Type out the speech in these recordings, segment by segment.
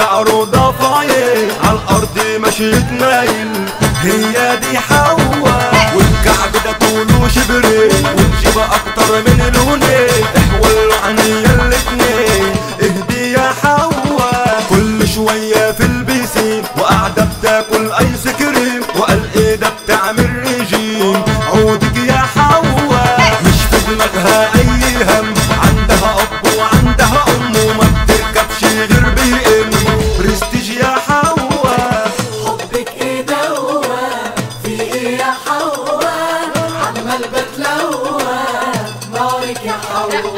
شعره ضفاير على الارض ماشي يتمايل هي دي حواء والكعب ده طوله شبرين والجيبة اكتر من لونين احولوا عينيا الاتنين اهدي يا حواء كل شوية في البيسين وقاعدة بتاكل ايس كريم وقال ايه ده بتعمل ريجيم عودك يا حواء مش في دماغها اي هم عندها اب وعندها ام وما بتركبش غير بي ام برستيج يا حواء حبك ايه دوا في ايه يا حوا عمال بتلوى نارك يا حوا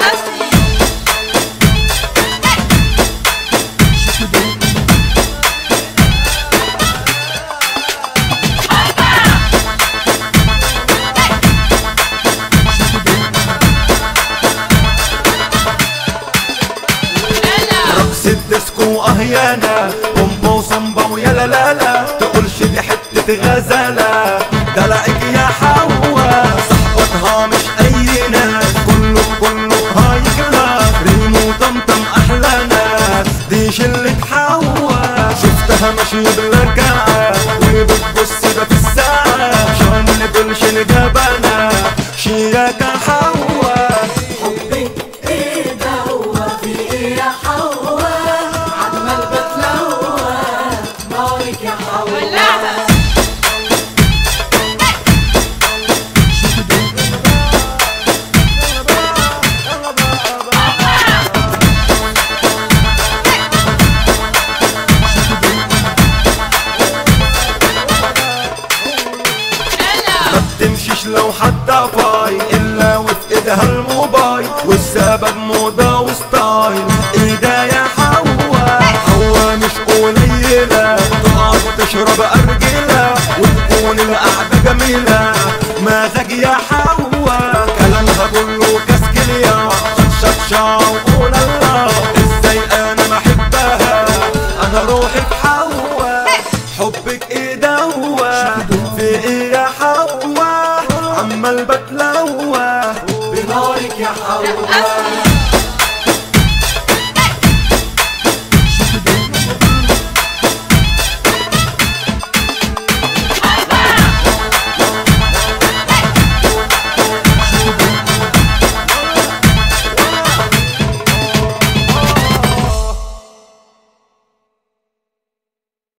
رقص الديسكو اهيانا بومبا وصمبا ويا لا لا لا تقولش دي حتة غزالة دلعك يا حوا صحبتها مش اي ناس كله كله هاي كلاس ريمو طمطم احلى ناس دي شلة حوا شفتها ماشية بالركعة وبتبص ده في الساعة شان بلشن جبانة شياكة حوا حبك ايه دوا في ايه يا حوا عمال بتلوى نارك يا حوا ما بتمشيش لو حتى فاي الا وفي ايدها الموبايل والسبب موضة وستايل ايدا يا حوا حوا مش قليلة تقعد تشرب ارجلة وتكون القعدة جميلة مزاج يا حوا كلامها كله كاسكليا شطشطشا وقول الله ازاي انا بحبها انا روحي في حوا حبك ايه دوا في ايه يا حوا عمال بتلوى بنارك يا حوا